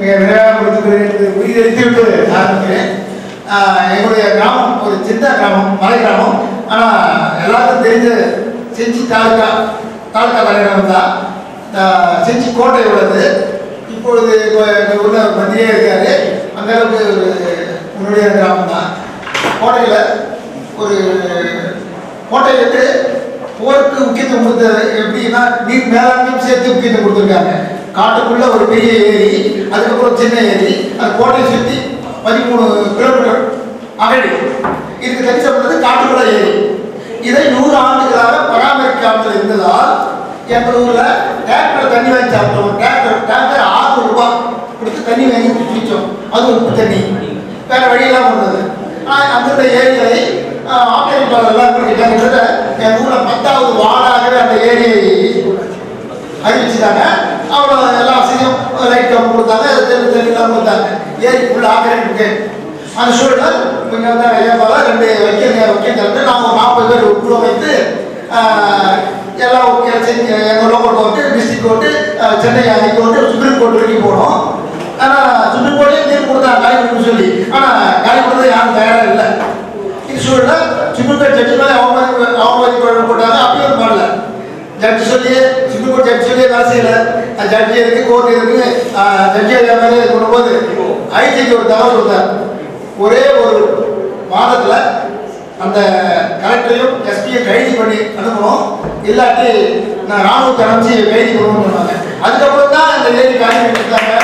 மிக விரைவாக முடித்துக்கிறேன் என்று உயிரெடுத்து விட்டு ஆரம்பிக்கிறேன் ஆஹ் எங்களுடைய கிராமம் ஒரு சின்ன கிராமம் மலை கிராமம் ஆனால் எல்லாருக்கும் தெரிஞ்ச செஞ்சி தாலுக்கா தாலுக்கா தலைநகரம் தான் ஆஹ் செஞ்சி கோட்டை உள்ளது இப்பொழுது எங்க ஊர்ல மந்திரியே இருக்காரு அந்த அளவுக்கு ஒரு முன்னுடைய கிராமம் தான் கோட்டையில் ஒரு கோட்டை வந்து போருக்கு முக்கியத்துவம் கொடுத்தது எப்படின்னா நீர் மேலாண்மையும் சேர்த்து முக்கியத்துவம் கொடுத்துருக்காங்க காட்டுக்குள்ள ஒரு பெரிய ஏரி அதுக்கப்புறம் சின்ன ஏரி அந்த கோட்டையை சுற்றி பதிமூணு கிலோமீட்டர் அகழி இதுக்கு தரிச பண்ணது காட்டுக்குள்ள ஏரி இதை நூறு ஆண்டுகளாக பராமரிக்காமல் இருந்ததால் எங்கள் ஊர்ல டேங்கர் தண்ணி வாங்கி சாப்பிட்டோம் டேங்கர் டேங்கர் ஆறு ரூபாய் கொடுத்து தண்ணி வாங்கி குடிச்சோம் அது உப்பு தண்ணி வேற வழியெல்லாம் இருந்தது ஆனால் அந்தந்த ஏரிகளை ஆக்கிரமிப்பாளர் எல்லாம் பண்ணிட்டாங்க என் ஊர்ல பத்தாவது வார்டாகவே அந்த ஏரியை அறிவிச்சுட்டாங்க அவ்வளோ எல்லா வசதியும் லைட் கம்பு கொடுத்தாங்க தெரு தண்ணிலாம் கொடுத்தாங்க ஏரி ஃபுல்லாக ஆக்கிரமிப்புக்கு அந்த சூழல் கொஞ்சம் தான் ஐயா போல ரெண்டு வைக்கங்க வைக்கங்க நாங்கள் ஒரு நாற்பது பேர் குழு வைத்து ஆஹ், எல்லாம் ஓகே செஞ்சு எங்கள் லோக்கல் கோர்ட்டு டிஸ்ட்ரிக்ட் கோர்ட்டு ஆஹ், சென்னை ஹைகோர்ட்டு சுப்ரீம் கோர்ட் வரைக்கும் போனோம் ஆனால் சுப்ரீம் கோர்ட்லேயும் தீர்ப்பு கொடுத்தாங்க காலி பண்ணு சொல்லி ஆனால் காலி பண்ணுறது யாரும் தயாராக இல்லை இந்த சூழலில் சுப்ரீம் கோர்ட் ஜட்ஜி மேலே அவமதி அவமதி போட்டாங்க அப்பயும் பண்ணல ஜட்ஜி சொல்லி சுப்ரீம் கோர்ட் ஜட்ஜி சொல்லி வேலை செய்யல ஜட்ஜி இருக்கு கோர்ட் இருக்கு ஜட்ஜி மேலே கொண்டும்போது ஐஜிக்கு ஒரு தகவல் கொடுத்தார் ஒரே ஒரு மாதத்துல அந்த கலெக்டரையும் எஸ்பியும் கைது பண்ணி அனுப்பணும் இல்லாட்டி நான் ராணுவத்தை அனுப்பிச்சு கைது பண்ணணும்னு சொன்னாங்க அதுக்கப்புறம் தான் அந்த ஏரி காலி பண்ணிட்டாங்க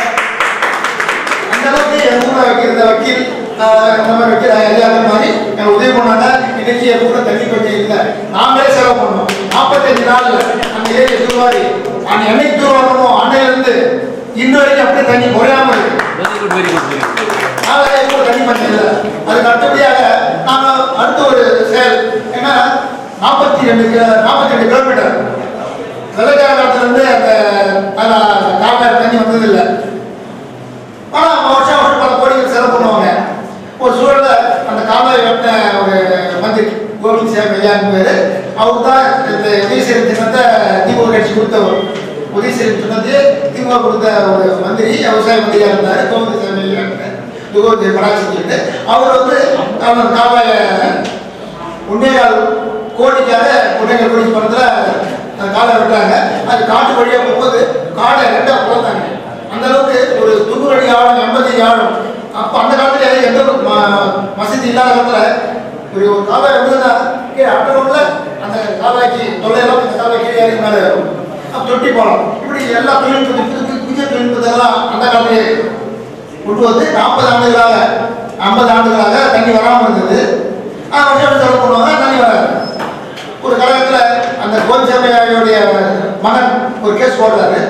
அந்த அளவுக்கு என் கூட வைக்கிற வக்கீல் ஆஹ், இந்த மாதிரி வைக்கிற ஐயா அந்த மாதிரி எனக்கு உதவி பண்ணாங்க இன்னைக்கு என் கூட தண்ணி பஞ்சம் இல்லை நாங்களே செலவு பண்ணோம் நாற்பத்தஞ்சு நாள்ல அந்த ஏரி தூர்வாரி அந்த என்னைக்கு தூர்வாரணும் அன்னையிலிருந்து இன்ன வரைக்கும் அப்படியே தண்ணி குறையாம இருக்கு very good very good very good நாங்களே இப்போ தண்ணி பஞ்சம் இல்லை அதுக்கு அடுத்தபடியாக நாங்கள் அடுத்த ஒரு செயல் ஏன்னா நாற்பத்தி ரெண்டு நாற்பத்தி ரெண்டு கிலோமீட்டர் வெள்ளக்கார காலத்துலேருந்து அந்த கால்வாய் தண்ணி வந்ததில்லை ஆனா வருஷம் வருஷம் பல கோடிகள் செலவு பண்ணுவாங்க ஒரு சூழல்ல அந்த கால்வாய் வெட்ட ஒரு மந்திரி கோவிந்த் சேம் ஐயான்னு பேரு அவர் தான் இந்த உதயசீரன் திட்டத்தை திமுக கட்சி கொடுத்தவர் உதயசீரன் திட்டத்தை திமுக கொடுத்த ஒரு மந்திரி விவசாய மந்திரியா இருந்தாரு கோவிந்த் சேம் ஐயா கோவிந்த் பராசி சொல்லிட்டு அவர் வந்து அந்த கால்வாய ஒன்னேகால் கோடிக்காக ஒன்னேகால் கோடி பணத்துல அந்த காலை வெட்டாங்க அது காட்டு வழியா போகும்போது காடை ரெண்டா குளத்தாங்க அந்த அளவுக்கு ஒரு தொண்ணூறு அடி ஆழம் எண்பது அடி ஆழம் அப்ப அந்த காலத்துல எந்த ஒரு ம- வசதி இல்லாத காலத்துல ஒரு ஒரு கால்வாய் இருந்ததுன்னா கீழே அட்டவங்கள அந்த கால்வாய்க்கு தொல்லையெல்லாம் இந்த கால்வாய் கீழே இறங்கி மேலே வரும் அப்ப தொட்டி போகலாம் இப்படி எல்லா தொழில்நுட்பத்தையும் புது புது புதிய தொழில்நுட்பத்தெல்லாம் அந்த காலத்திலே கொண்டு வந்து நாற்பது ஆண்டுகளாக ஐம்பது ஆண்டுகளாக தண்ணி வராமல் இருந்தது ஆனா வருஷம் வருஷம் செலவு பண்ணுவாங்க தண்ணி வராது ஒரு காலத்துல அந்த கோவிந்தசாமியோடைய மகன் ஒரு கேஸ் போடுறாரு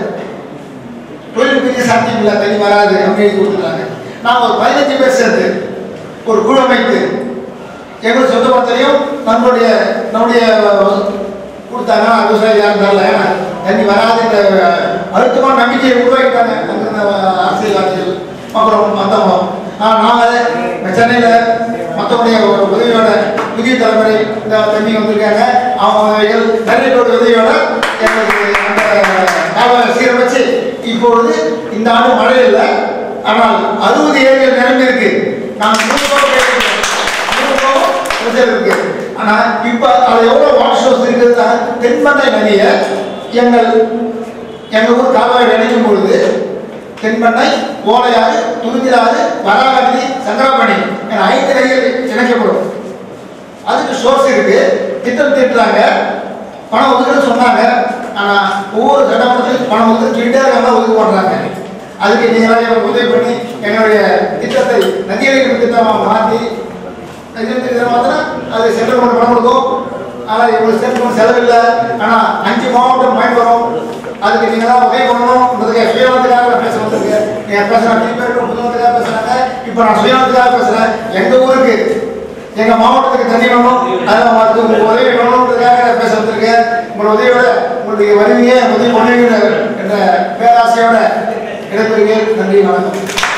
தொழில் பெரிய சாத்தியம் இல்லை தண்ணி வராது அப்படின்னு எழுதி கொடுத்துருக்காங்க நாங்கள் ஒரு பதினஞ்சு பேர் சேர்ந்து ஒரு குழு அமைத்து எங்களுக்கு சொந்த பணத்திலையும் நம்மளுடைய நம்முடைய கொடுத்தாங்க விவசாயி யாரும் தரல ஏன்னா தண்ணி வராதுன்ற அழுத்தமான நம்பிக்கையை உருவாக்கிட்டாங்க அங்கிருந்த அரசியல்வாதிகள் அப்புறம் மற்றவங்க ஆனால் நாங்கள் சென்னையில் மற்றவங்களுடைய உதவியோட புதிய தலைமுறை இந்த தம்பி வந்திருக்காங்க அவங்க உதவிகள் நிறைய பேர் உதவியோட எங்களுக்கு அந்த கால்வாயை சீரமைச்சு இப்பொழுது இந்த ஆண்டு மழை இல்லை ஆனால் அறுபது ஏரிகள் நிரம்பி இருக்கு நான் நூறு ரூபாய் கேட்டிருக்கேன். நூறு ரூபாய் ரிசர்வ் இருக்கு ஆனா இப்ப அது எவ்வளவு வாட்டர் சோர்ஸ் இருக்குதுன்னா தென்பண்ணை நதியை எங்கள் எங்க ஊர் கால்வாய் நினைக்கும் பொழுது தென்பண்ணை ஓலையாறு துருஞ்சிலாறு வராகதி சங்கராமணி என ஐந்து நதிகள் இணைக்கப்படும் அதுக்கு சோர்ஸ் இருக்கு திட்டம் தீட்டுறாங்க பணம் ஒதுக்குன்னு சொன்னாங்க ஆனா ஒவ்வொரு சட்டமன்றத்திலும் பணம் ஒதுக்கு சொல்லிட்டே இருக்காங்க ஒதுக்க போடுறாங்க அதுக்கு நீங்களாம் எனக்கு உதவி பண்ணி எங்களுடைய திட்டத்தை நதியடைப்பு திட்டமாக மாற்றி நதியடைப்பு திட்டம் மாத்தினா அது சென்ட்ரல் கவர்மெண்ட் பணம் கொடுக்கும் ஆனால் இவ்வளவு சென்ட்ரல் கவர்மெண்ட் செலவில்லை ஆனால் அஞ்சு மாவட்டம் பயன்பெறும் அதுக்கு நீங்க தான் உதவி பண்ணணும்ன்றதுக்கு சுயநலத்துக்காக நான் பேச வந்திருக்கேன் நீங்க பேசுற அத்தனை பேர் புதுமத்துக்காக பேசுறாங்க இப்போ நான் சுயநலத்துக்காக பேசுறேன் எங்க ஊருக்கு எங்க மாவட்டத்துக்கு தண்ணி வேணும் அதான் உங்களுக்கு உங்களுக்கு உதவி வேணும்ன்றதுக்காக பேச வந்திருக்கேன் உங்களோட உதவியோட உங்களுடைய வருவீங்க உதவி பண்ணுவீங்க என்ற பேராசையோட இடத்திற்கு நன்றி வணக்கம்